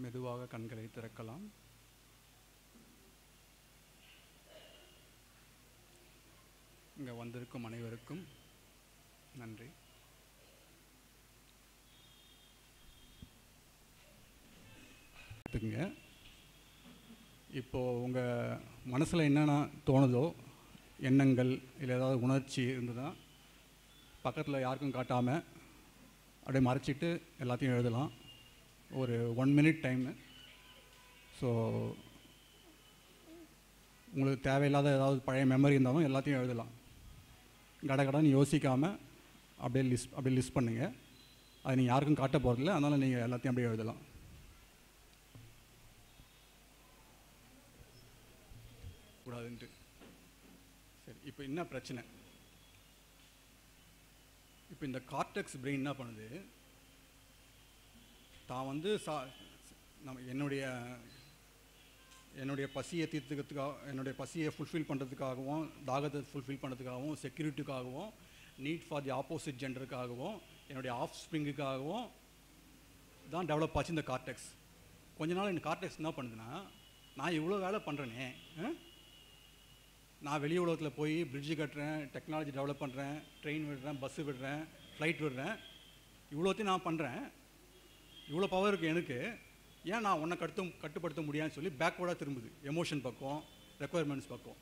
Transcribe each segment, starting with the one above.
மெதுவாக கண்களை திறக்கலாம் இங்கே வந்திருக்கும் அனைவருக்கும் நன்றி எடுத்துக்கங்க இப்போது உங்கள் மனசில் என்னென்ன தோணுதோ எண்ணங்கள் இல்லை ஏதாவது உணர்ச்சி இருந்ததுன்னா பக்கத்தில் யாருக்கும் காட்டாமல் அப்படியே மறைச்சிட்டு எல்லாத்தையும் எழுதலாம் ஒரு ஒன் மினிட் டைமு ஸோ உங்களுக்கு தேவையில்லாத ஏதாவது பழைய மெமரி இருந்தாலும் எல்லாத்தையும் எழுதலாம் கடகடன்னு யோசிக்காமல் அப்படியே லிஸ்ட் அப்படியே லிஸ்ட் பண்ணுங்கள் அது நீங்கள் யாருக்கும் காட்ட போகிறதில்ல அதனால் நீங்கள் எல்லாத்தையும் அப்படியே எழுதலாம் கூடாதுன்ட்டு சரி இப்போ என்ன பிரச்சனை இப்போ இந்த கார்டெக்ஸ் பிரெயின் என்ன பண்ணுது தான் வந்து சா நம்ம என்னுடைய என்னுடைய பசியை தீர்த்துக்கிறதுக்காக என்னுடைய பசியை ஃபுல்ஃபில் பண்ணுறதுக்காகவும் தாகத்தை ஃபுல்ஃபில் பண்ணுறதுக்காகவும் செக்யூரிட்டிக்காகவும் நீட் ஃபார் தி ஆப்போசிட் ஜெண்டருக்காகவும் என்னுடைய ஆஃப் ஸ்ப்ரிங்குக்காகவும் தான் டெவலப் ஆச்சு இந்த கார்டெக்ஸ் கொஞ்ச நாள் இந்த கார்டெக்ஸ் என்ன பண்ணுதுன்னா நான் இவ்வளோ வேலை பண்ணுறேனே நான் வெளி உலகத்தில் போய் பிரிட்ஜு கட்டுறேன் டெக்னாலஜி டெவலப் பண்ணுறேன் ட்ரெயின் விடுறேன் பஸ்ஸு விடுறேன் ஃப்ளைட் விடுறேன் இவ்வளோத்தையும் நான் பண்ணுறேன் இவ்வளோ பவர் இருக்குது எனக்கு ஏன் நான் உன்னை கட்டு கட்டுப்படுத்த முடியாதுன்னு சொல்லி பேக்வேர்டாக திரும்புது எமோஷன் பக்கம் ரெக்குயர்மெண்ட்ஸ் பக்கம்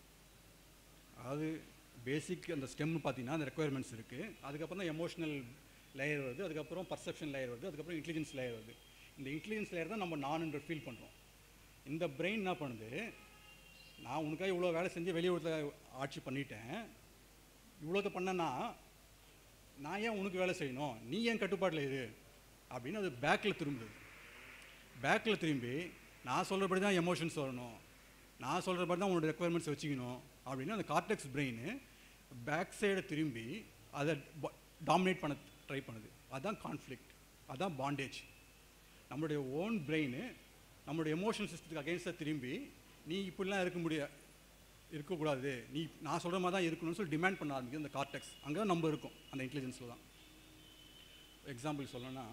அதாவது பேசிக் அந்த ஸ்டெம் பார்த்தீங்கன்னா அந்த ரெக்குயர்மெண்ட்ஸ் இருக்குது அதுக்கப்புறம் தான் எமோஷனல் லேயர் வருது அதுக்கப்புறம் பர்செப்ஷன் லேயர் வருது அதுக்கப்புறம் இன்டெலிஜென்ஸ் லேயர் வருது இந்த இன்டெலிஜென்ஸ் லேயர் தான் நம்ம நான்ன்ற ஃபீல் பண்ணுறோம் இந்த பிரெயின் என்ன பண்ணுது நான் உனக்காக இவ்வளோ வேலை செஞ்சு வெளியூரத்தில் ஆட்சி பண்ணிட்டேன் இவ்வளோத பண்ணனா நான் ஏன் உனக்கு வேலை செய்யணும் நீ ஏன் கட்டுப்பாட்டில் இரு அப்படின்னு அது பேக்கில் திரும்புது பேக்கில் திரும்பி நான் சொல்கிறபடி தான் எமோஷன்ஸ் வரணும் நான் சொல்கிறபடி தான் உன்னோட ரெக்குயர்மெண்ட்ஸ் வச்சுக்கணும் அப்படின்னு அந்த கார்டெக்ஸ் பிரெயின் பேக் சைடை திரும்பி அதை டாமினேட் பண்ண ட்ரை பண்ணுது அதுதான் கான்ஃப்ளிக்ட் அதுதான் பாண்டேஜ் நம்மளுடைய ஓன் பிரெயின் நம்மளுடைய எமோஷன் சிஸ்டத்துக்கு அகேன்ஸ்டாக திரும்பி நீ இப்படிலாம் இருக்க முடிய இருக்கக்கூடாது நீ நான் சொல்கிற மாதிரி தான் இருக்கணும்னு சொல்லி டிமாண்ட் பண்ண ஆரம்பிக்குது அந்த கார்டெக்ஸ் அங்கே தான் நம்ம இருக்கும் அந்த இன்டெலிஜென்ஸில் தான் எக்ஸாம்பிள் சொல்லணும்னா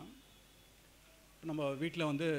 நம்ம வீட்டில் வந்து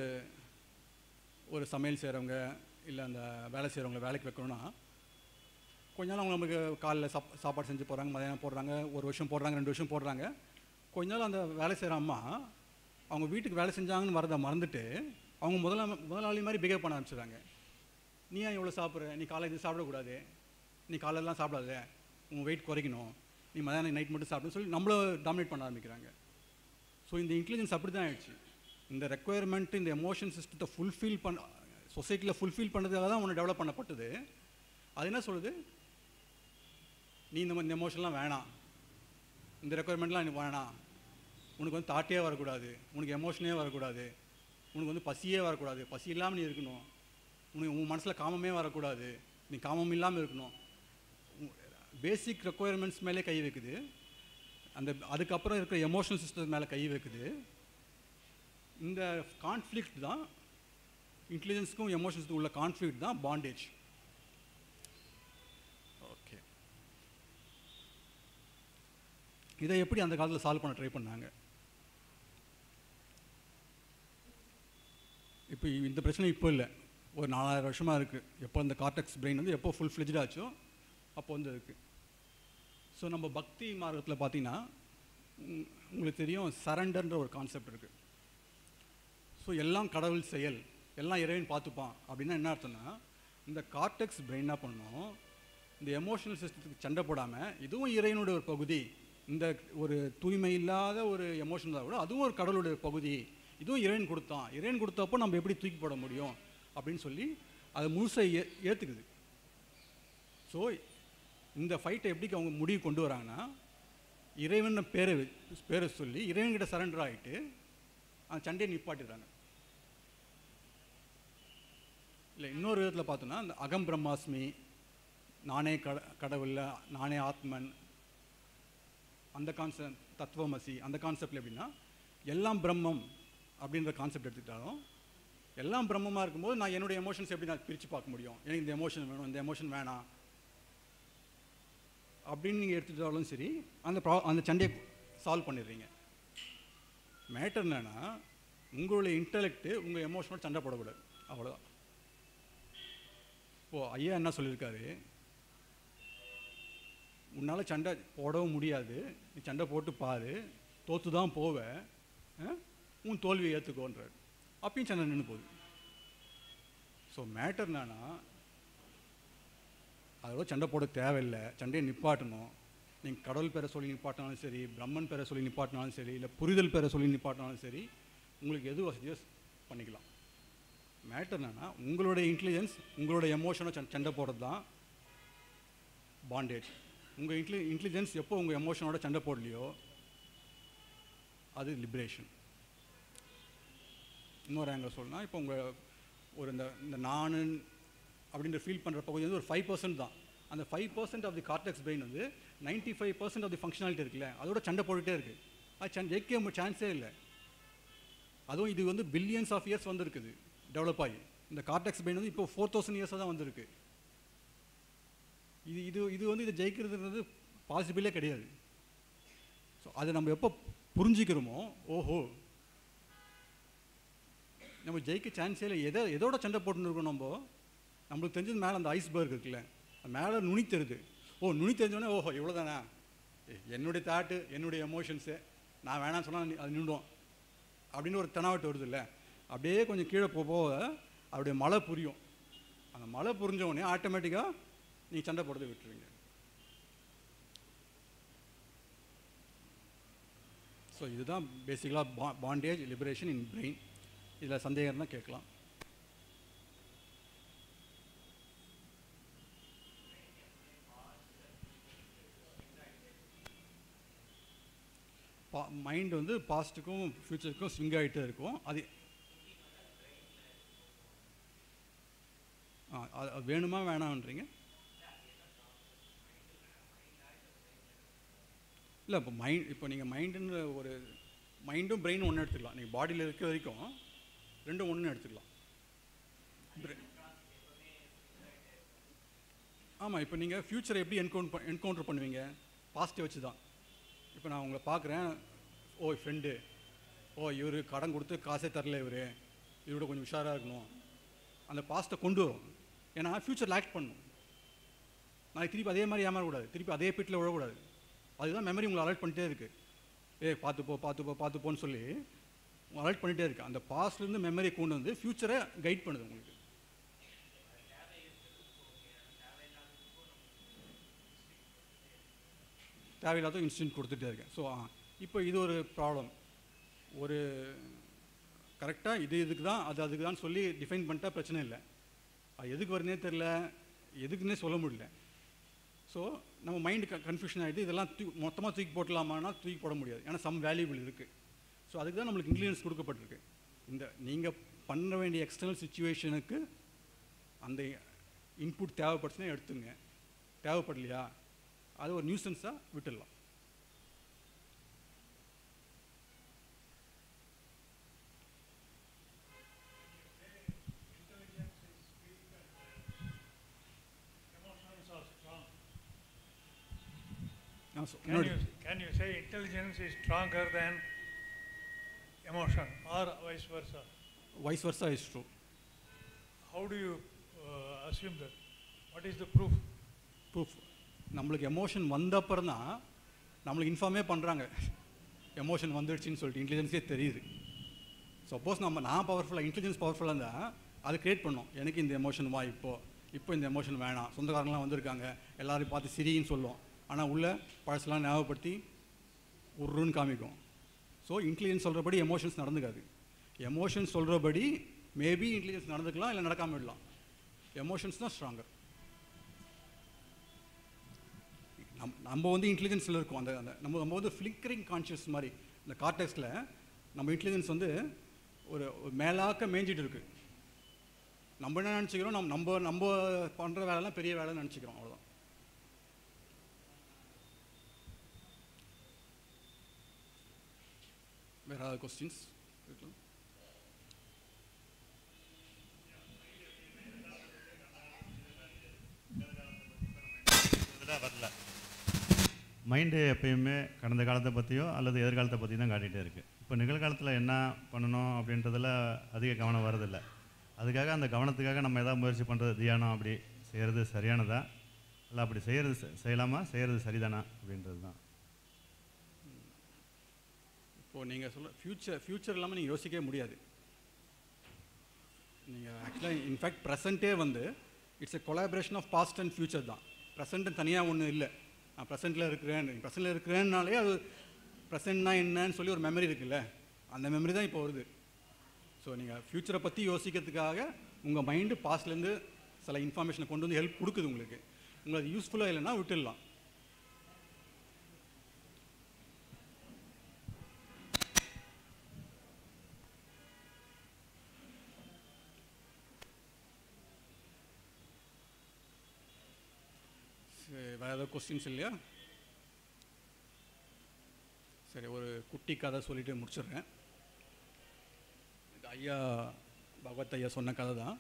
ஒரு சமையல் செய்கிறவங்க இல்லை அந்த வேலை செய்கிறவங்க வேலைக்கு வைக்கணும்னா கொஞ்ச நாள் அவங்க நமக்கு காலைல சாப் சாப்பாடு செஞ்சு போடுறாங்க மதியானம் போடுறாங்க ஒரு வருஷம் போடுறாங்க ரெண்டு வருஷம் போடுறாங்க கொஞ்ச நாள் அந்த வேலை செய்கிற அம்மா அவங்க வீட்டுக்கு வேலை செஞ்சாங்கன்னு வரதை மறந்துட்டு அவங்க முதலா முதலாளி மாதிரி பிஹேவ் பண்ண ஆரம்பிச்சிடுறாங்க நீ ஏன் இவ்வளோ சாப்பிட்ற நீ காலையில் இது சாப்பிடக்கூடாது நீ காலையிலலாம் சாப்பிடாத உன் வெயிட் குறைக்கணும் நீ மதியானம் நைட் மட்டும் சாப்பிடுன்னு சொல்லி நம்மள டாமினேட் பண்ண ஆரம்பிக்கிறாங்க ஸோ இந்த இன்டெலிஜென்ஸ் அப்படி தான் ஆயிடுச்சு இந்த ரெக்குயர்மெண்ட் இந்த எமோஷன் சிஸ்டத்தை ஃபுல்ஃபில் பண்ண சொசைட்டியில் ஃபுல்ஃபில் பண்ணுறதுக்காக தான் ஒன்று டெவலப் பண்ணப்பட்டது அது என்ன சொல்லுது நீ இந்த இந்த எமோஷன்லாம் வேணாம் இந்த ரெக்குயர்மெண்ட்லாம் எனக்கு வேணாம் உனக்கு வந்து தாட்டே வரக்கூடாது உனக்கு எமோஷனே வரக்கூடாது உனக்கு வந்து பசியே வரக்கூடாது பசி இல்லாமல் நீ இருக்கணும் உனக்கு உன் மனசில் காமமே வரக்கூடாது நீ காமம் இல்லாமல் இருக்கணும் பேசிக் ரெக்குயர்மெண்ட்ஸ் மேலே கை வைக்குது அந்த அதுக்கப்புறம் இருக்கிற எமோஷனல் சிஸ்டம் மேலே கை வைக்குது இந்த கான்ஃப்ளிக்ட் தான் இன்டெலிஜென்ஸுக்கும் எமோஷன்ஸுக்கும் உள்ள கான்ஃப்ளிக்ட் தான் பாண்டேஜ் ஓகே இதை எப்படி அந்த காலத்தில் சால்வ் பண்ண ட்ரை பண்ணாங்க இப்போ இந்த பிரச்சனை இப்போ இல்லை ஒரு நாலாயிரம் வருஷமாக இருக்குது எப்போ இந்த கார்டெக்ஸ் பிரெயின் வந்து எப்போ ஃபுல் ஃப்ளெஜ்டாச்சோ அப்போ வந்து இருக்குது ஸோ நம்ம பக்தி மார்க்கத்தில் பார்த்தீங்கன்னா உங்களுக்கு தெரியும் சரண்டர்ன்ற ஒரு கான்செப்ட் இருக்குது ஸோ எல்லாம் கடவுள் செயல் எல்லாம் இறைவன் பார்த்துப்பான் அப்படின்னா என்ன அர்த்தம்னா இந்த கார்டெக்ஸ் பிரெயின் என்ன பண்ணணும் இந்த எமோஷனல் சிஸ்டத்துக்கு சண்டை போடாமல் இதுவும் இறைவனுடைய ஒரு பகுதி இந்த ஒரு தூய்மை இல்லாத ஒரு எமோஷன் தான் கூட அதுவும் ஒரு கடவுளுடைய பகுதி இதுவும் இறைவன் கொடுத்தான் இறைவன் கொடுத்தப்போ நம்ம எப்படி தூக்கி போட முடியும் அப்படின்னு சொல்லி அதை முழுசை ஏ ஏற்றுக்குது ஸோ இந்த ஃபைட்டை எப்படி அவங்க முடிவு கொண்டு வராங்கன்னா இறைவன் பேரை பேரை சொல்லி இறைவன்கிட்ட சரண்டர் ஆகிட்டு அந்த சண்டையை நிப்பாட்டிடுறாங்க இல்லை இன்னொரு விதத்தில் பார்த்தோன்னா இந்த அகம் பிரம்மாஸ்மி நானே கட கடவுள் நானே ஆத்மன் அந்த கான்செப்ட் தத்துவமசி அந்த கான்செப்டில் எப்படின்னா எல்லாம் பிரம்மம் அப்படின்ற கான்செப்ட் எடுத்துக்கிட்டாலும் எல்லாம் பிரம்மமாக இருக்கும்போது நான் என்னுடைய எமோஷன்ஸ் எப்படி நான் பிரித்து பார்க்க முடியும் எனக்கு இந்த எமோஷன் வேணும் இந்த எமோஷன் வேணாம் அப்படின்னு நீங்கள் எடுத்துக்கிட்டாலும் சரி அந்த ப்ரா அந்த சண்டையை சால்வ் பண்ணிடுறீங்க மேட்டர் என்னன்னா உங்களுடைய இன்டலெக்ட்டு உங்கள் எமோஷனோட சண்டை போடக்கூடாது அவ்வளோதான் இப்போது ஐயா என்ன சொல்லியிருக்காரு உன்னால் சண்டை போடவும் முடியாது நீ சண்டை போட்டு பாரு தோற்று தான் போவ ஆ? உன் தோல்வியை ஏற்றுக்கோன்றார் அப்பயும் சண்டை நின்று போகுது ஸோ மேட்டர் என்னன்னா அதோட சண்டை போட தேவையில்லை சண்டையை நிப்பாட்டணும் நீங்கள் கடவுள் பேரை சொல்லி நிப்பாட்டினாலும் சரி பிரம்மன் பேரை சொல்லி நிப்பாட்டினாலும் சரி இல்லை புரிதல் பேரை சொல்லி நிப்பாட்டினாலும் சரி உங்களுக்கு எது வசதியோ பண்ணிக்கலாம் மேட்டர் என்னன்னா உங்களுடைய இன்டெலிஜென்ஸ் உங்களோட எமோஷனை சண்டை போடுறது தான் பாண்டேஜ் உங்கள் இன்டெலி இன்டெலிஜென்ஸ் எப்போ உங்கள் எமோஷனோட சண்டை போடலையோ அது லிபரேஷன் இன்னொரு ஆங்கிள் சொல்லணும்னா இப்போ உங்கள் ஒரு இந்த இந்த நான் அப்படின்ற ஃபீல் பண்ணுற பகுதி வந்து ஒரு ஃபைவ் பர்சன்ட் தான் அந்த five percent of the cortex brain வந்து ninety five percent of the functionality இருக்குல்ல அதோட சண்டை போட்டுகிட்டே இருக்குது அது சண்டை ஜெயிக்க சான்ஸே இல்லை அதுவும் இது வந்து பில்லியன்ஸ் ஆஃப் இயர்ஸ் வந்திருக்குது டெவலப் ஆகி இந்த கார்டெக்ஸ் பிரெயின் வந்து இப்போ ஃபோர் தௌசண்ட் இயர்ஸாக தான் வந்திருக்கு இது இது இது வந்து இதை ஜெயிக்கிறதுன்றது பாசிபிளே கிடையாது ஸோ அதை நம்ம எப்போ புரிஞ்சிக்கிறோமோ ஓஹோ நம்ம ஜெயிக்க சான்ஸே இல்லை எதை எதோட சண்டை போட்டுன்னு இருக்கோம் நம்ம நம்மளுக்கு தெரிஞ்சது மேலே அந்த ஐஸ்பர்க் இருக்குல்ல அது மேலே நுனி தெரியுது ஓ நுனி தெரிஞ்சோடனே ஓஹோ இவ்வளோ தானே என்னுடைய தாட்டு என்னுடைய எமோஷன்ஸு நான் வேணாம்னு சொன்னால் அது நின்றுடும் அப்படின்னு ஒரு தெனாவட்டு வருது இல்லை அப்படியே கொஞ்சம் கீழே போக போக அப்படியே மழை புரியும் அந்த மழை புரிஞ்ச உடனே ஆட்டோமேட்டிக்காக நீங்கள் சண்டை போடுறதை விட்டுருவீங்க ஸோ இதுதான் பேசிக்கலாக பா பாண்டேஜ் லிபரேஷன் இன் பிரெயின் இதில் சந்தேகம் இருந்தால் கேட்கலாம் பா மைண்ட் வந்து பாஸ்ட்டுக்கும் ஃப்யூச்சருக்கும் ஸ்விங் ஆகிட்டே இருக்கும் அது ஆ அது அது வேணுமா வேணான்றீங்க இல்லை இப்போ மைண்ட் இப்போ நீங்கள் மைண்டுன்னு ஒரு மைண்டும் பிரெயினும் ஒன்று எடுத்துக்கலாம் நீங்கள் பாடியில் இருக்க வரைக்கும் ரெண்டும் ஒன்று எடுத்துக்கலாம் ஆமாம் இப்போ நீங்கள் ஃப்யூச்சரை எப்படி என்கவுண்ட் என்கவுண்டர் பண்ணுவீங்க பாசிட்டிவ் வச்சு தான் இப்போ நான் உங்களை பார்க்குறேன் ஓ ஃப்ரெண்டு ஓ இவர் கடன் கொடுத்து காசே தரல இவர் இவரோட கொஞ்சம் உஷாராக இருக்கணும் அந்த பாஸ்ட்டை கொண்டு வரும் ஏன்னா ஃப்யூச்சரில் ஆக்ட் பண்ணணும் நாளைக்கு திருப்பி அதே மாதிரி ஏமாறக்கூடாது திருப்பி அதே பீட்டில் விழக்கூடாது அதுதான் மெமரி உங்களை அலர்ட் பண்ணிட்டே இருக்குது ஏ பார்த்துப்போ பார்த்துப்போ பார்த்துப்போன்னு சொல்லி அலர்ட் பண்ணிகிட்டே இருக்கு அந்த பாஸ்ட்லேருந்து மெமரி கொண்டு வந்து ஃப்யூச்சரை கைட் பண்ணுது உங்களுக்கு தேவையில்லாத இன்ஸ்டன்ட் கொடுத்துட்டே இருக்கேன் ஸோ இப்போ இது ஒரு ப்ராப்ளம் ஒரு கரெக்டாக இது இதுக்கு தான் அது அதுக்கு தான் சொல்லி டிஃபைன் பண்ணிட்டா பிரச்சனை இல்லை அது எதுக்கு வருதுனே தெரில எதுக்குன்னே சொல்ல முடியல ஸோ நம்ம மைண்டு க கன்ஃபியூஷன் ஆகிட்டு இதெல்லாம் தூ மொத்தமாக தூக்கி போட்டலாமான்னா தூக்கி போட முடியாது ஏன்னா சம் வேல்யூபிள் இருக்குது ஸோ அதுக்கு தான் நம்மளுக்கு இன்க்ளீனியன்ஸ் கொடுக்கப்பட்டிருக்கு இந்த நீங்கள் பண்ண வேண்டிய எக்ஸ்டர்னல் சுச்சுவேஷனுக்கு அந்த இன்புட் தேவைப்பட்டுச்சுன்னா எடுத்துங்க தேவைப்படலையா அது ஒரு நியூசன்ஸாக விட்டுடலாம் ஆ, சொ- Can இன்னொரு you, can you say intelligence is stronger than emotion or vice versa? Vice versa is true How do you uh, assume that? What is the proof? Proof நம்மளுக்கு எமோஷன் வந்த அப்புறம் தான் நம்மளுக்கு இன்ஃபார்மே பண்ணுறாங்க எமோஷன் வந்துடுச்சுன்னு சொல்லிட்டு இன்டெலிஜென்ஸே தெரியுது சப்போஸ் நம்ம நான் பவர்ஃபுல்லாக இன்டெலிஜென்ஸ் பவர்ஃபுல்லாக இருந்தால் அது க்ரியேட் பண்ணோம் எனக்கு இந்த எமோஷன் வா இப்போ இப்போ இந்த எமோஷன் வேணாம் சொந்தக்காரங்களாம் வந்திருக்காங்க எல்லாரையும் பார்த்து சிரின்னு சொல்லுவோம் ஆனால் உள்ள பழசெல்லாம் ஞாபகப்படுத்தி உருன்னு காமிக்கும் ஸோ இன்டெலிஜென்ஸ் சொல்கிறபடி எமோஷன்ஸ் நடந்துக்காது எமோஷன்ஸ் சொல்கிறபடி மேபி இன்டெலிஜென்ஸ் நடந்துக்கலாம் இல்லை நடக்காம விடலாம் எமோஷன்ஸ் தான் ஸ்ட்ராங்கர் நம் நம்ம வந்து இன்டெலிஜென்ஸில் இருக்கோம் அந்த அந்த நம்ம நம்ம வந்து ஃப்ளிக்கரிங் கான்ஷியஸ் மாதிரி இந்த கார்டெக்ஸில் நம்ம இன்டெலிஜென்ஸ் வந்து ஒரு ஒரு மேலாக்க மேய்ஞ்சிட்டு இருக்கு நம்ம என்ன நினச்சிக்கிறோம் நம்ம நம்ம நம்ம பண்ணுற வேலைலாம் பெரிய வேலைன்னு நினச்சிக்கிறோம் அவ்வளோதான் வேறு ஏதாவது கொஸ்டின்ஸ் இருக்கலாம் இதெல்லாம் வரல மைண்டு எப்பயுமே கடந்த காலத்தை பற்றியோ அல்லது எதிர்காலத்தை பற்றி தான் காட்டிகிட்டே இருக்குது இப்போ நிகழ்காலத்தில் என்ன பண்ணணும் அப்படின்றதுல அதிக கவனம் வரதில்லை அதுக்காக அந்த கவனத்துக்காக நம்ம எதாவது முயற்சி பண்ணுறது தியானம் அப்படி செய்கிறது சரியானதா இல்லை அப்படி செய்கிறது செ- செய்யலாமா செய்கிறது சரிதானா அப்படின்றது தான் இப்போது நீங்கள் சொல்ல ஃப்யூச்சர் ஃப்யூச்சர் இல்லாமல் நீங்கள் யோசிக்கவே முடியாது நீங்கள் ஆக்சுவலாக இன்ஃபேக்ட் ப்ரெசண்ட்டே வந்து it's a collaboration of past and future தான் ப்ரெசண்ட்டு தனியாக ஒன்றும் இல்லை நான் ப்ரெசென்ட்டில் இருக்கிறேன் ப்ரெசென்ட்டில் இருக்கிறேன்னாலே அது ப்ரெசென்ட்னா என்னன்னு சொல்லி ஒரு மெமரி இருக்குல்ல அந்த மெமரி தான் இப்போ வருது ஸோ நீங்கள் ஃப்யூச்சரை பற்றி யோசிக்கிறதுக்காக உங்கள் மைண்டு பாஸ்ட்லேருந்து சில இன்ஃபர்மேஷனை கொண்டு வந்து ஹெல்ப் கொடுக்குது உங்களுக்கு உங்களுக்கு யூஸ்ஃபுல்லாக இல்லைன்னா விட்டுடலாம் சரி வேறு ஏதாவது கொஸ்டின்ஸ் இல்லையா சரி ஒரு குட்டி கதை சொல்லிட்டு முடிச்சிடுறேன் இது ஐயா பகவத் ஐயா சொன்ன கதை தான்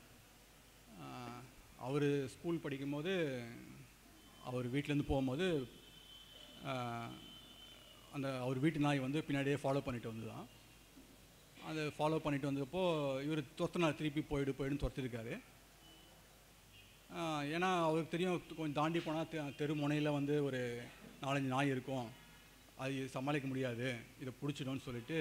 அவர் ஸ்கூல் படிக்கும்போது அவர் வீட்டிலேருந்து போகும்போது ஆஹ், அந்த அவர் வீட்டு நாய் வந்து பின்னாடியே ஃபாலோ பண்ணிட்டு வந்து தான் அதை ஃபாலோ பண்ணிட்டு வந்தப்போ இவர் துரத்துனா திருப்பி போயிடு போயிடுன்னு துரத்திருக்காரு ஆஹ் ஏன்னா அவருக்கு தெரியும் கொஞ்சம் தாண்டி போனால் தெரு முனையில் வந்து ஒரு நாலஞ்சு நாய் இருக்கும் அது சமாளிக்க முடியாது இதை பிடிச்சிடும்னு சொல்லிட்டு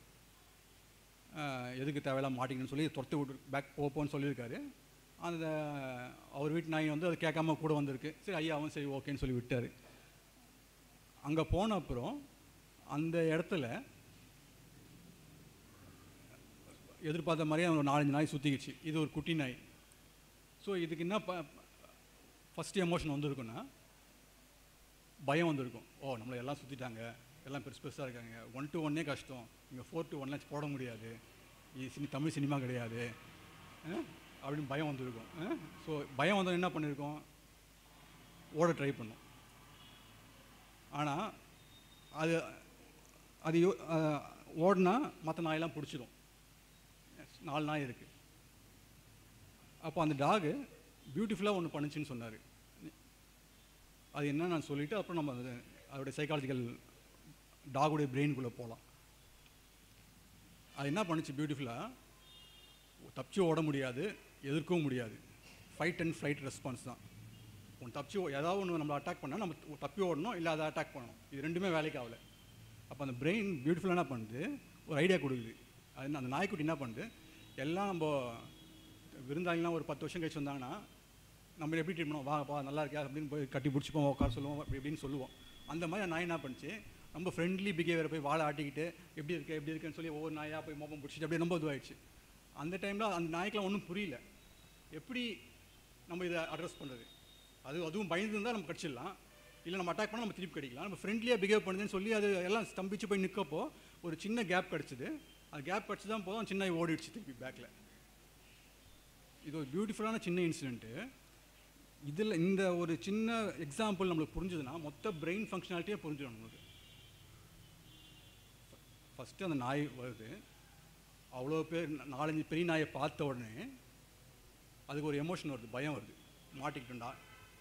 ஆஹ் எதுக்கு தேவையில்லாம் மாட்டிக்கணும்னு சொல்லி துரத்து விட்டு பேக் போப்போன்னு சொல்லியிருக்காரு அந்த அவர் வீட்டு நாய் வந்து அது கேட்காம கூட வந்திருக்கு சரி ஐயாவும் சரி ஓகேன்னு சொல்லி விட்டார் அங்கே போன அப்புறம் அந்த இடத்துல எதிர்பார்த்த மாதிரியே ஒரு நாலஞ்சு நாய் சுற்றிக்கிச்சு இது ஒரு குட்டி நாய் ஸோ இதுக்கு என்ன ப ஃபஸ்ட்டு எமோஷன் வந்திருக்குன்னா பயம் வந்திருக்கும் ஓ நம்மளை எல்லாம் சுற்றிட்டாங்க எல்லாம் பெருசு பெருசாக இருக்காங்க ஒன் டு ஒன்னே கஷ்டம் இங்கே ஃபோர் டு ஒன்லாம் போட முடியாது இது சினி தமிழ் சினிமா கிடையாது அஹ், அப்படின்னு பயம் வந்திருக்கும் ஸோ பயம் வந்தவன் என்ன பண்ணியிருக்கோம் ஓட ட்ரை பண்ணும் ஆனால் அது அது யோ- அஹ், ஓடுனா மற்ற நாயெல்லாம் பிடிச்சிடும் நாலு நாய் இருக்குது அப்போ அந்த டாகு பியூட்டிஃபுல்லாக ஒன்று பண்ணுச்சுன்னு சொன்னார் அது என்ன நான் சொல்லிவிட்டு அப்புறம் நம்ம அது அதோடைய சைக்காலஜிக்கல் டாகுடைய பிரெயின்குள்ளே போகலாம் அது என்ன பண்ணுச்சு பியூட்டிஃபுல்லாக தப்பிச்சு ஓட முடியாது எதிர்க்கவும் முடியாது ஃபைட் அண்ட் ஃப்ளைட் ரெஸ்பான்ஸ் தான் ஒன்று தப்பிச்சு ஓ- ஏதாவது ஒன்று நம்ம அட்டாக் பண்ணால் நம்ம த- தப்பி ஓடணும் இல்லை அதை அட்டாக் பண்ணணும் இது ரெண்டுமே வேலைக்கு ஆகல அப்போ அந்த பிரெயின் பியூட்டிஃபுல்லாக என்ன பண்ணுது ஒரு ஐடியா கொடுக்குது அது என்ன- அந்த நாய்க்குட்டி என்ன பண்ணுது எல்லாம் நம்ம விருந்தாளிலாம் ஒரு பத்து வருஷம் கழிச்சு வந்தாங்கன்னா நம்ம எப்படி ட்ரீட் பண்ணுவோம் வா வா நல்லா இருக்கியா அப்படின்னு போய் கட்டி பிடிச்சிப்போம் உட்கார சொல்லுவோம் அப்படி இப்படின்னு சொல்லுவோம் அந்த மாதிரி அந்த நாய் என்ன பண்ணுச்சு நம்ம ஃப்ரெண்ட்லி பிஹேவியரை போய் வாழை ஆட்டிக்கிட்டு எப்படி இருக்கு எப்படி இருக்குன்னு சொல்லி ஒவ்வொரு நாயாக போய் மோப்பம் பிடிச்சிட்டு அப்படியே ரொம்ப இதுவாயிடுச்சு அந்த டைமில் அந்த நாய்க்கெலாம் ஒன்றும் புரியல எப்படி நம்ம இதை அட்ரஸ் பண்ணுறது அது அதுவும் பயந்து இருந்தால் நம்ம கடிச்சிடலாம் இல்லை நம்ம அட்டாக் பண்ணால் நம்ம திருப்பி கடிக்கலாம் நம்ம ஃப்ரெண்ட்லியாக பிஹேவ் பண்ணுதுன்னு சொல்லி அது எல்லாம் ஸ்தம்பிச்சு போய் நிற்கப்போ ஒரு சின்ன கேப் கிடச்சிது அந்த கேப் கிடச்சி தான் போதும் அந்த சின்ன நாய் ஓடிடுச்சு திருப்பி பேக்கில் இது ஒரு பியூட்டிஃபுல்லான சின்ன இன்சிடென்ட்டு இதில் இந்த ஒரு சின்ன எக்ஸாம்பிள் நம்மளுக்கு புரிஞ்சுதுன்னா மொத்த பிரெயின் ஃபங்க்ஷனாலிட்டியே புரிஞ்சிடும் நம்மளுக்கு ஃபஸ்ட்டு அந்த நாய் வருது அவ்வளோ பேர் நா- நாலஞ்சு பெரிய நாயை பார்த்த உடனே அதுக்கு ஒரு எமோஷன் வருது பயம் வருது மாட்டிக்கிட்டோண்டா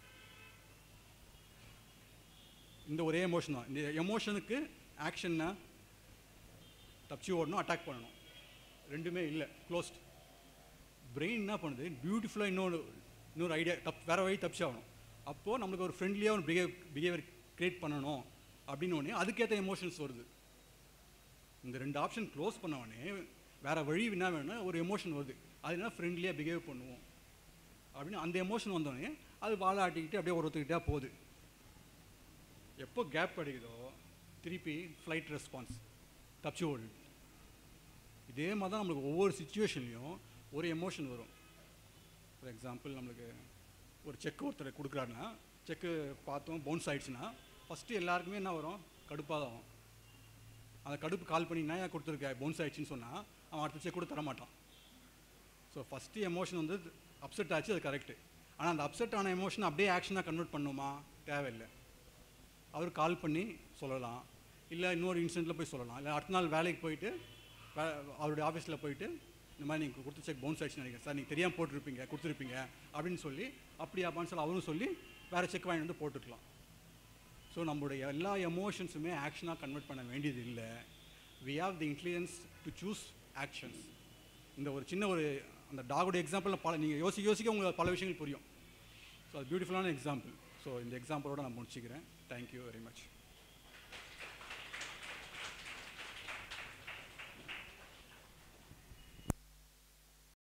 இந்த ஒரே எமோஷன் தான் இந்த எமோஷனுக்கு ஆக்ஷன்னா தப்பிச்சு ஓடணும் அட்டாக் பண்ணணும் ரெண்டுமே இல்லை க்ளோஸ்ட் பிரெயின் என்ன பண்ணுது பியூட்டிஃபுல்லாக இன்னொரு இன்னொரு ஐடியா தப் வேறு வழி தப்பிச்சு ஆகணும் அப்போது நம்மளுக்கு ஒரு ஃப்ரெண்ட்லியாக ஒரு பிஹேவ் பிஹேவியர் க்ரியேட் பண்ணணும் அப்படின்னு உடனே அதுக்கேற்ற எமோஷன்ஸ் வருது இந்த ரெண்டு ஆப்ஷன் க்ளோஸ் பண்ண உடனே வேறு வழி என்ன வேணும்னா ஒரு எமோஷன் வருது அது என்ன ஃப்ரெண்ட்லியாக பிஹேவ் பண்ணுவோம் அப்படின்னு அந்த எமோஷன் வந்தோடனே அது வாழை ஆட்டிக்கிட்டு அப்படியே ஒருத்தர்கிட்டே போகுது எப்போ கேப் கிடைக்குதோ திருப்பி ஃப்ளைட் ரெஸ்பான்ஸ் தப்பிச்சு ஓடுது இதே மாதிரி தான் நம்மளுக்கு ஒவ்வொரு சுச்சுவேஷன்லையும் ஒரு எமோஷன் வரும் ஃபார் எக்ஸாம்பிள் நம்மளுக்கு ஒரு செக் ஒருத்தர் கொடுக்குறாருன்னா செக்கு பார்த்தோம் பவுன்ஸ் ஆயிடுச்சுன்னா ஃபஸ்ட்டு எல்லாருக்குமே என்ன வரும் கடுப்பாக தான் ஆகும் அந்த கடுப்பு கால் பண்ணி நான் ஏன் கொடுத்துருக்க பவுன்ஸ் ஆயிடுச்சுன்னு சொன்னால் அவன் அடுத்த செக் கூட தர மாட்டான் ஸோ ஃபஸ்ட்டு எமோஷன் வந்து அப்செட் ஆச்சு அது கரெக்டு ஆனால் அந்த அப்செட் ஆன எமோஷன் அப்படியே ஆக்ஷனாக கன்வெர்ட் பண்ணுமா தேவையில்லை அவர் கால் பண்ணி சொல்லலாம் இல்லை இன்னொரு இன்சிடெண்ட்டில் போய் சொல்லலாம் இல்லை அடுத்த நாள் வேலைக்கு போயிட்டு வே- அவருடைய ஆஃபீஸில் போயிட்டு இந்த மாதிரி நீங்கள் கொடுத்த செக் பவுன்ஸ் ஆயிடுச்சு நினைக்கிறேன் சார் நீங்கள் தெரியாமல் போட்டிருப்பீங்க கொடுத்துருப்பீங்க அப்படின்னு சொல்லி அப்படியாப்பான்னு சொல்லி அவரும் சொல்லி வேறு செக் வாங்கி வந்து போட்டுக்கலாம் ஸோ நம்மளுடைய எல்லா எமோஷன்ஸுமே ஆக்ஷனாக கன்வெர்ட் பண்ண வேண்டியது இல்லை we have the intelligence to choose actions இந்த ஒரு சின்ன ஒரு அந்த டாகோட எக்ஸாம்பிள் பல நீங்கள் யோசிக்க யோசிக்க உங்களுக்கு பல விஷயங்கள் புரியும் ஸோ அது பியூட்டிஃபுல்லான எக்ஸாம்பிள் ஸோ இந்த எக்ஸாம்பிளோட நான் முடிச்சுக்கிறேன் தேங்க்யூ வெரி மச்